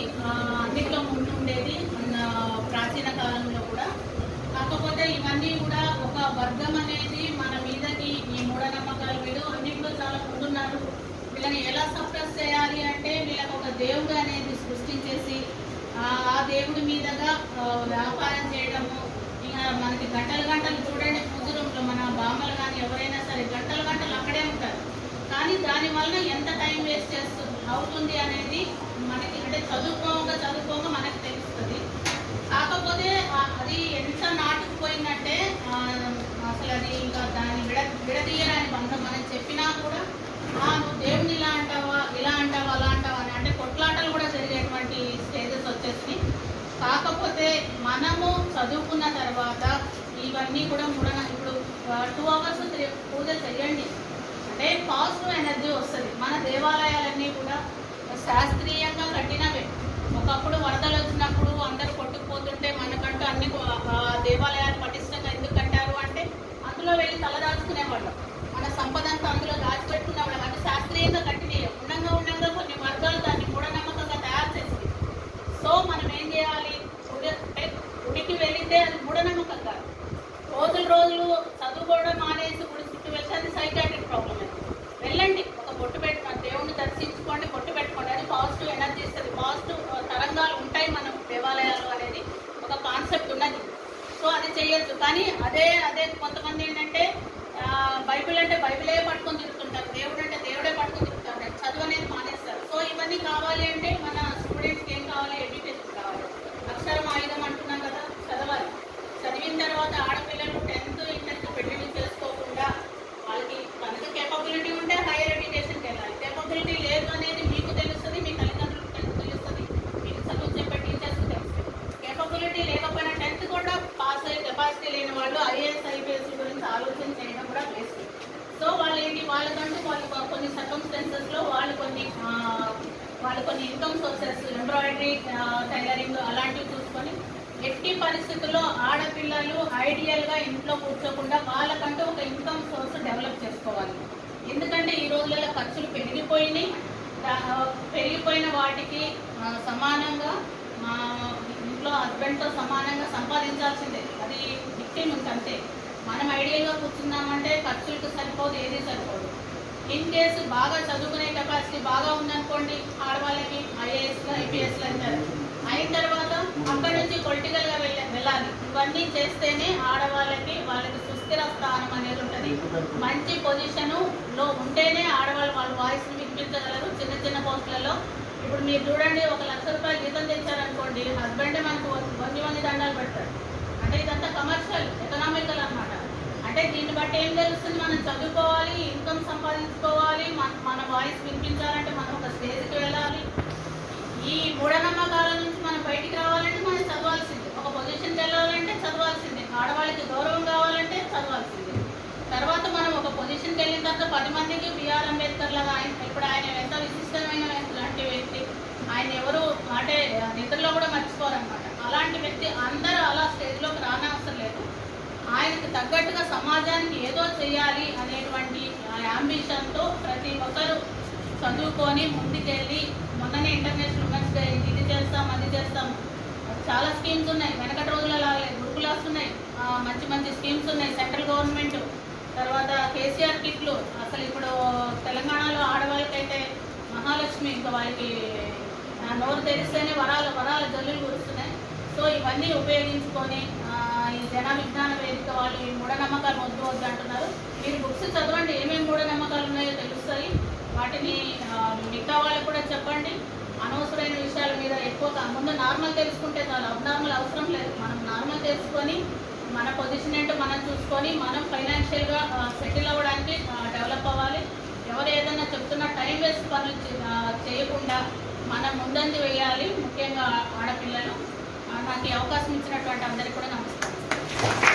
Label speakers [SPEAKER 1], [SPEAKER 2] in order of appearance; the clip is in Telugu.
[SPEAKER 1] ఆ, అన్నిట్లో ముందు ఉండేది మన ప్రాచీన కాలంలో కూడా కాకపోతే ఇవన్నీ కూడా ఒక వర్గం అనేది మన మీదకి ఈ మూఢనమ్మకాలు వీడు అన్నింటిలో చాలా ముందున్నారు వీళ్ళని ఎలా సప్రెస్ చేయాలి అంటే వీళ్ళకి ఒక దేవుడు అనేది సృష్టించేసి ఆ ఆ దేవుడి మీదగా ఆ, వ్యాపారం చేయడము ఇక మనకి గంటలు గంటలు చూడండి పూజ రూమ్లో మన బామ్మలు కానీ ఎవరైనా సరే గంటలు గంటలు అక్కడే ఉంటారు కానీ దాని వలన ఎంత టైం వేస్ట్ చేస్తు అవుతుంది అనేది మనకి అంటే చదువుకోగా చదువుకోగా మనకి తెలుస్తుంది కాకపోతే ఆ- అది ఎంత నాటుకుపోయిందంటే ఆ, అసలు అది ఇంకా దాన్ని విడ విడదీయరాని బంధం మనం చెప్పినా కూడా "ఆ, నువ్వు దేవుని ఇలా అంటావా ఇలా అంటావా అలా అంటావా అని అంటే కొట్లాటలు కూడా జరిగేటువంటి స్టేజెస్ వచ్చేసినాయి కాకపోతే మనము చదువుకున్న తర్వాత ఇవన్నీ కూడా మూడ ఇప్పుడు టూ అవర్స్ త్రీ పూజ చేయండి అంటే పాజిటివ్ ఎనర్జీ వస్తుంది మన దేవాలయాలన్నీ కూడా శాస్త్రీయంగా కట్టినవే ఒకప్పుడు వరదలు వచ్చినప్పుడు అందరూ కొట్టుకుపోతుంటే మనకంటూ అన్ని కొ- ఆ దేవాలయాలు పటిష్టంగా ఎందుకు కట్టారు అంటే అందులో వెళ్ళి తలదాచుకునేవాళ్ళం మన సంపద అంతా అందులో దాచిపెట్టుకునేవాళ్ళం అంటే శాస్త్రీయంగా కట్టినవి ఉండంగా ఉండంగా కొన్ని వర్గాలు దాన్ని మూఢనమ్మకంగా తయారు చేసింది సో మనం ఏం చేయాలి గుడి అంటే గుడికి వెళితే అది మూఢనమ్మకం కాదు రోజులు రోజులు చదువుకోవడం మానేసి గుడి చుట్టూ వెళ్తే అది సైకాట్రిక్ ప్రాబ్లమ్ అది వెళ్ళండి ఒక బొట్టు పెట్టుకోండి దేవుణ్ణి దర్శించుకోండి బొట్టు పెట్టుకోండి అది పాజిటివ్ ఎనర్జీ ఇస్తుంది పాజిటివ్ తరంగాలు ఉంటాయి మనం దేవాలయాలు అనేది ఒక కాన్సెప్ట్ ఉన్నది సో అది చేయొచ్చు కానీ అదే అదే కొంతమంది ఏంటంటే ఆ, బైబిల్ అంటే బైబిలే పట్టుకొని తిరుగుతుంటారు దేవుడు అంటే దేవుడే పట్టుకొని తిరుగుతారు చదువు అనేది మానేస్తారు సో ఇవన్నీ కావాలి అంటే మన స్టూడెంట్స్కి ఏం కావాలి ఎడ్యుకేషన్ కావాలి అక్షరం ఆయుధం అంటున్నాం కదా చదవాలి చదివిన తర్వాత ఆడపిల్లలు టెన్త్ ఇంటర్ పెళ్లి చేసుకోకుండా వాళ్ళకి కనుక కేపబిలిటీ ఉంటే హైయర్ ఎడ్యుకేషన్కి వెళ్ళాలి కేపబిలిటీ లేదు అనేది మీకు తెలుస్తుంది మీ తల్లిదండ్రులకు తెలు- తెలుస్తుంది మీకు చదువు చెప్పే టీచర్స్కి తెలుస్తుంది కేపబిలిటీ లేకపోయినా టెన్త్ కూడా పాస్ అయ్యే కెపాసిటీ లేని వాళ్ళు ఐఏఎస్ ఐపీఎస్ గురించి ఆలోచన చేయడం కూడా వేస్ట్ సో వాళ్ళు ఏంటి వాళ్ళకంటూ వాళ్ళు కొ- కొన్ని సర్కమ్స్టెన్సెస్ లో వాళ్ళు కొన్ని ఆ, వాళ్ళు కొన్ని ఇన్కమ్ సోర్సెస్ ఎంబ్రాయిడరీ టైలరింగ్ అలాంటివి చూసుకొని ఎట్టి పరిస్థితుల్లో ఆడపిల్లలు ఐడియల్ గా ఇంట్లో కూర్చోకుండా వాళ్ళకంటూ ఒక ఇన్కమ్ సోర్స్ డెవలప్ చేసుకోవాలి ఎందుకంటే ఈ రోజులలో ఖర్చులు పెరిగిపోయినాయి దా- పెరిగిపోయిన వాటికి ఆ, సమానంగా మా ఇంట్లో హస్బెండ్తో సమానంగా సంపాదించాల్సిందే అది విక్టిమ్ అంతే మనం ఐడియల్గా కూర్చున్నామంటే ఖర్చులకు సరిపోదు ఏది సరిపోదు ఇన్ కేసు బాగా చదువుకునే కెపాసిటీ బాగా ఉందనుకోండి ఆడవాళ్ళకి ఐఏఎస్లు ఐపీఎస్లు అంటారు అయిన తర్వాత అక్కడి నుంచి పొలిటికల్ గా వెళ్ళ వెళ్ళాలి ఇవన్నీ చేస్తేనే ఆడవాళ్ళకి వాళ్ళకి సుస్థిర స్థానం అనేది ఉంటుంది మంచి పొజిషన్ లో ఉంటేనే ఆడవాళ్ళు వాళ్ళ వాయిస్ వినిపించగలరు చిన్న చిన్న పోస్టులలో ఇప్పుడు మీరు చూడండి ఒక లక్ష రూపాయలు జీతం తెచ్చారనుకోండి హస్బెండ్ మనకు వంగి వంగి దండాలు పెడతారు అంటే ఇదంతా కమర్షియల్ ఎకనామికల్ అన్నమాట అంటే దీన్ని బట్టి ఏం తెలుస్తుంది మనం చదువుకోవాలి ఇన్కమ్ సంపాదించుకోవాలి మన మన వాయిస్ వినిపించాలంటే మనం ఒక స్టేజ్కి వెళ్ళాలి ఈ మూఢనమ్మకాల నుంచి మనం బయటికి రావాలంటే మనం చదవాల్సిందే ఒక పొజిషన్కి వెళ్ళాలంటే చదవాల్సిందే ఆడవాళ్ళకి గౌరవం కావాలంటే చదవాల్సిందే తర్వాత మనం ఒక పొజిషన్కి వెళ్ళిన తర్వాత పది మందికి బిఆర్ అంబేద్కర్ లాగా ఆయన ఇప్పుడు ఆయన ఎంత విశిష్టమైన లాంటి వ్యక్తి ఆయన ఎవరు అంటే నిద్రలో కూడా మర్చిపోరన్నమాట అలాంటి వ్యక్తి అందరూ అలా స్టేజ్లోకి రానవసరం లేదు ఆయనకు తగ్గట్టుగా సమాజానికి ఏదో చేయాలి అనేటువంటి అంబిషన్తో ప్రతి ఒక్కరు చదువుకొని ముందుకెళ్ళి మొన్ననే ఇంటర్నేషనల్ ఉమెన్స్ డే ఇది చేస్తాం అది చేస్తాం చాలా స్కీమ్స్ ఉన్నాయి వెనకటి రోజులలో గురుకులాస్ ఉన్నాయి ఆ, మంచి మంచి స్కీమ్స్ ఉన్నాయి సెంట్రల్ గవర్నమెంట్ తర్వాత కేసీఆర్ కిట్లు అసలు ఇప్పుడు తెలంగాణలో ఆడవాళ్ళకైతే మహాలక్ష్మి ఇంకా వాళ్ళకి ఆ, నోరు తెరిస్తేనే వరాలు వరాల జల్లులు కురుస్తున్నాయి సో ఇవన్నీ ఉపయోగించుకొని ఆ, ఈ జన విజ్ఞాన వేదిక వాళ్ళు ఈ మూఢనమ్మకాలు వద్దు వద్దు అంటున్నారు మీరు బుక్స్ చదవండి ఏమేమి మూఢనమ్మకాలు ఉన్నాయో తెలుస్తాయి వాటిని ఆ, మిగతా వాళ్ళకి కూడా చెప్పండి అనవసరమైన విషయాల మీద ఎక్కువగా ముందు నార్మల్ తెలుసుకుంటే చాలు అబ్నార్మల్ అవసరం లేదు మనం నార్మల్ తెలుసుకొని మన పొజిషన్ ఏంటో మనం చూసుకొని మనం ఫైనాన్షియల్గా సెటిల్ అవ్వడానికి డెవలప్ అవ్వాలి ఎవరు ఏదైనా చెప్తున్నా టైం వేస్ట్ పనులు చే- ఆ, చేయకుండా మనం ముందంజ వేయాలి ముఖ్యంగా ఆడపిల్లలు ఆ, నాకు ఈ అవకాశం ఇచ్చినటువంటి అందరికీ కూడా నమస్కారం